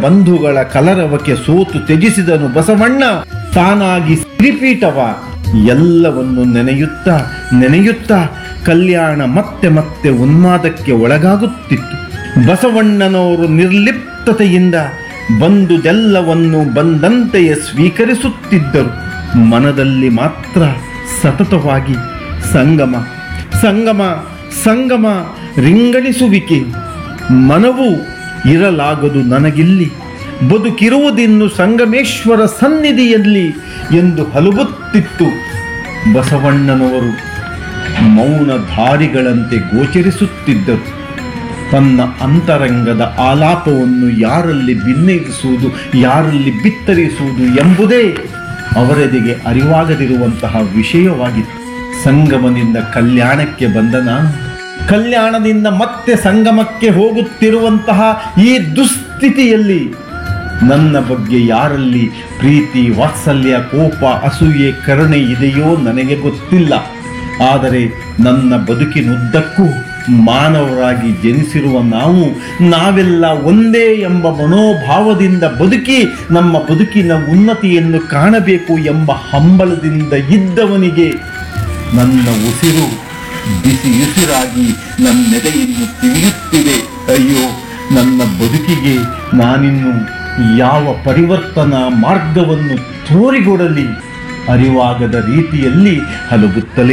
ಬಂಧುಗಳ ಕಲರವಕ್ಕೆ ಸೋತು ತ್ಯಜಿಸಿದನು ಬಸವಣ್ಣ ತಾನಾಗಿ ತ್ರಿಪೀಠವ ಎಲ್ಲವನ್ನು ನೆನೆಯುತ್ತಾ ನೆನೆಯುತ್ತಾ ಕಲ್ಯಾಣ ಮತ್ತೆ ಮತ್ತೆ ಉನ್ಮಾದಕ್ಕೆ ಒಳಗಾಗುತ್ತಿತ್ತು ಬಸವಣ್ಣನವರು ನಿರ್ಲಿಪ್ತತೆಯಿಂದ ಬಂದುದೆಲ್ಲವನ್ನು ಬಂದಂತೆಯೇ ಸ್ವೀಕರಿಸುತ್ತಿದ್ದರು ಮನದಲ್ಲಿ ಮಾತ್ರ ಸತತವಾಗಿ ಸಂಗಮ ಸಂಗಮ ಸಂಗಮ ರಿಂಗಳಿಸುವಿಕೆ ಮನವು ಇರಲಾಗದು ನನಗಿಲ್ಲಿ ಬದುಕಿರುವುದಿನ್ನು ಸಂಗಮೇಶ್ವರ ಸನ್ನಿಧಿಯಲ್ಲಿ ಎಂದು ಹಲುಬುತ್ತಿತ್ತು ಬಸವಣ್ಣನವರು ಮೌನಧಾರಿಗಳಂತೆ ಗೋಚರಿಸುತ್ತಿದ್ದರು ತನ್ನ ಅಂತರಂಗದ ಆಲಾಪವನ್ನು ಯಾರಲ್ಲಿ ಭಿನ್ನಯಿಸುವುದು ಯಾರಲ್ಲಿ ಬಿತ್ತರಿಸುವುದು ಎಂಬುದೇ ಅವರೆದಿಗೆ ಅರಿವಾಗದಿರುವಂತಹ ವಿಷಯವಾಗಿತ್ತು ಸಂಗಮನಿಂದ ಕಲ್ಯಾಣಕ್ಕೆ ಬಂದ ನಾನು ಕಲ್ಯಾಣದಿಂದ ಮತ್ತೆ ಸಂಗಮಕ್ಕೆ ಹೋಗುತ್ತಿರುವಂತಹ ಈ ದುಸ್ಥಿತಿಯಲ್ಲಿ ನನ್ನ ಬಗ್ಗೆ ಯಾರಲ್ಲಿ ಪ್ರೀತಿ ವಾತ್ಸಲ್ಯ ಕೋಪ ಅಸೂಯೆ ಕರುಣೆ ಇದೆಯೋ ನನಗೆ ಗೊತ್ತಿಲ್ಲ ಆದರೆ ನನ್ನ ಬದುಕಿನುದ್ದಕ್ಕೂ ಮಾನವರಾಗಿ ಜನಿಸಿರುವ ನಾವು ನಾವೆಲ್ಲ ಒಂದೇ ಎಂಬ ಮನೋಭಾವದಿಂದ ಬದುಕಿ ನಮ್ಮ ಬದುಕಿನ ಉನ್ನತಿಯನ್ನು ಕಾಣಬೇಕು ಎಂಬ ಹಂಬಲದಿಂದ ಇದ್ದವನಿಗೆ ನನ್ನ ಉಸಿರು ಬಿಸಿ ಉಸಿರಾಗಿ ನನ್ನೆದೆಯನ್ನು ತಿಳಿಯುತ್ತಿದೆ ಅಯ್ಯೋ ನನ್ನ ಬದುಕಿಗೆ ನಾನಿನ್ನು ಯಾವ ಪರಿವರ್ತನಾ ಮಾರ್ಗವನ್ನು ತೋರಿಕೊಡಲಿ ಅರಿವಾಗದ ರೀತಿಯಲ್ಲಿ ಹಲಗುತ್ತಲೇ